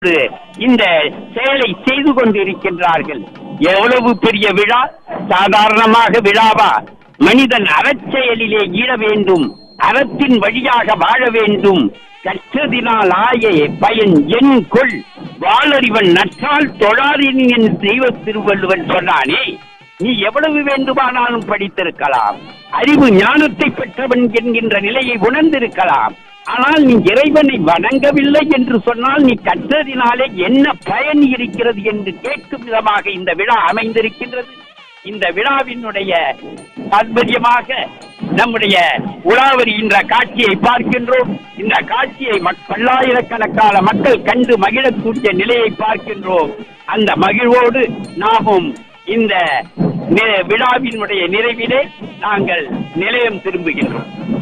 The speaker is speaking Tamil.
இந்த செயலை செய்து கொண்டிருக்கின்றார்கள் எவ்வளவு பெரிய விழா சாதாரணமாக விழாவா மனிதன் அறச்செயலிலே ஈழ வேண்டும் அறத்தின் வழியாக வாழ வேண்டும் கற்றதினால் ஆய பயன் என் கொள் வாழறிவன் நற்றால் தொழாரின் என் தெய்வ திருவள்ளுவன் சொன்னானே நீ எவ்வளவு வேண்டுமானாலும் படித்திருக்கலாம் அறிவு ஞானத்தை பெற்றவன் என்கின்ற நிலையை உணர்ந்திருக்கலாம் ஆனால் நீ இறைவனை வணங்கவில்லை என்று சொன்னால் நீ கற்றதினாலே என்ன பயன் இருக்கிறது என்று கேட்கும் விதமாக இந்த விழா அமைந்திருக்கின்றது இந்த விழாவினுடைய தாற்பயமாக நம்முடைய உலாவரிகின்ற காட்சியை பார்க்கின்றோம் இந்த காட்சியை மக்- பல்லாயிரக்கணக்கான மக்கள் கண்டு மகிழக்கூடிய நிலையை பார்க்கின்றோம் அந்த மகிழ்வோடு நாமும் இந்த நி- விழாவினுடைய நிறைவிலே நாங்கள் நிலையம் திரும்புகின்றோம்